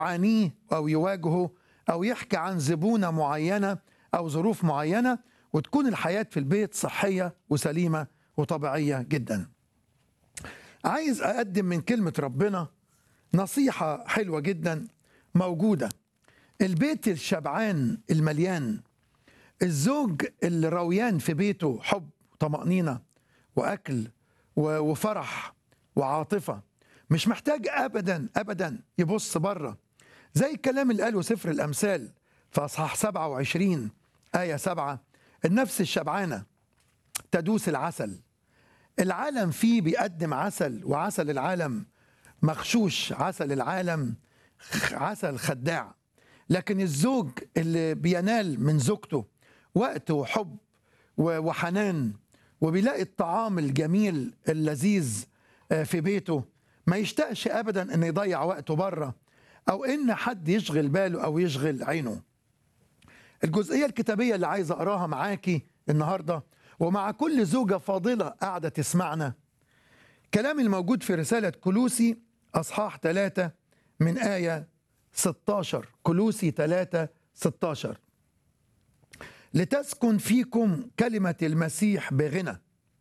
يعانيه أو يواجهه أو يحكي عن زبونة معينة أو ظروف معينة وتكون الحياة في البيت صحية وسليمة وطبيعية جدا عايز أقدم من كلمة ربنا نصيحة حلوة جدا موجودة البيت الشبعان المليان الزوج اللي رويان في بيته حب وطمأنينة وأكل و- وفرح وعاطفة مش محتاج أبدا أبدا يبص بره زي الكلام اللي قاله سفر الأمثال في أصحاح 27 آية 7 النفس الشبعانة تدوس العسل العالم فيه بيقدم عسل وعسل العالم مغشوش عسل العالم خ- عسل خداع لكن الزوج اللي بينال من زوجته وقت وحب و- وحنان وبيلاقي الطعام الجميل اللذيذ آه، في بيته ما يشتاقش ابدا ان يضيع وقته بره او ان حد يشغل باله او يشغل عينه الجزئيه الكتابيه اللي عايز اقراها معاكي النهارده ومع كل زوجه فاضله قاعده تسمعنا كلام الموجود في رساله كلوسي اصحاح 3 من ايه 16 كلوسي 3 16 لتسكن فيكم كلمه المسيح بغنى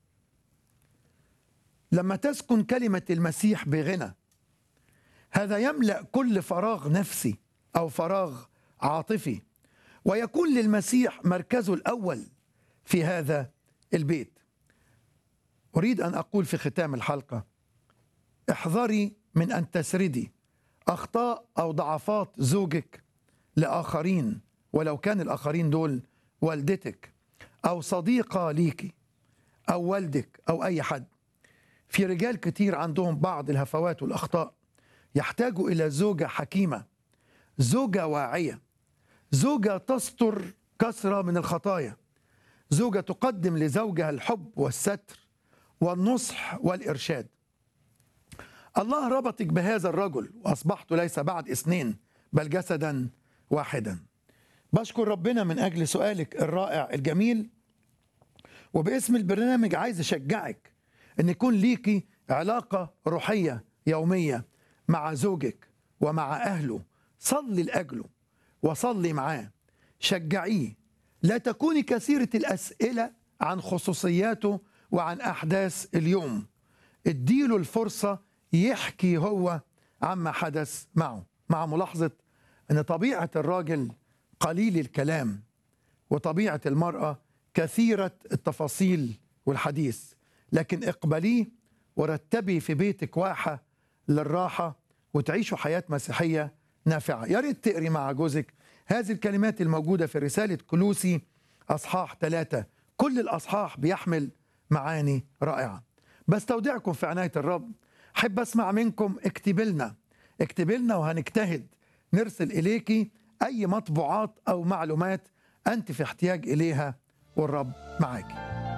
لما تسكن كلمه المسيح بغنى هذا يملا كل فراغ نفسي او فراغ عاطفي ويكون للمسيح مركزه الاول في هذا البيت اريد ان اقول في ختام الحلقه احذري من ان تسردي اخطاء او ضعفات زوجك لاخرين ولو كان الاخرين دول والدتك او صديقه ليكي او والدك او اي حد في رجال كتير عندهم بعض الهفوات والاخطاء يحتاجوا الى زوجه حكيمه زوجه واعيه زوجه تستر كثره من الخطايا زوجه تقدم لزوجها الحب والستر والنصح والارشاد الله ربطك بهذا الرجل واصبحت ليس بعد اثنين بل جسدا واحدا بشكر ربنا من اجل سؤالك الرائع الجميل وباسم البرنامج عايز اشجعك ان يكون ليكي علاقه روحيه يوميه مع زوجك ومع اهله صلي لاجله وصلي معاه شجعيه لا تكوني كثيره الاسئله عن خصوصياته وعن احداث اليوم اديله الفرصه يحكي هو عما حدث معه مع ملاحظه ان طبيعه الراجل قليل الكلام وطبيعه المراه كثيره التفاصيل والحديث لكن اقبليه ورتبي في بيتك واحه للراحه وتعيشوا حياه مسيحيه نافعه يا ريت تقري مع جوزك هذه الكلمات الموجوده في رساله كلوسي اصحاح ثلاثة كل الاصحاح بيحمل معاني رائعه بستودعكم في عنايه الرب احب اسمع منكم اكتب لنا اكتب لنا وهنجتهد نرسل اليكي اي مطبوعات او معلومات انت في احتياج اليها والرب معاكي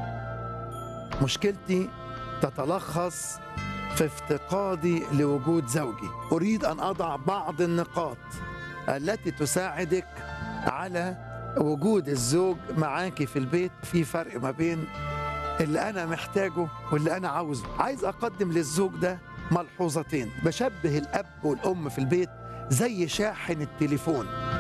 مشكلتي تتلخص في افتقادي لوجود زوجي اريد ان اضع بعض النقاط التي تساعدك على وجود الزوج معاكي في البيت في فرق ما بين اللي انا محتاجه واللي انا عاوزه عايز اقدم للزوج ده ملحوظتين بشبه الاب والام في البيت زي شاحن التليفون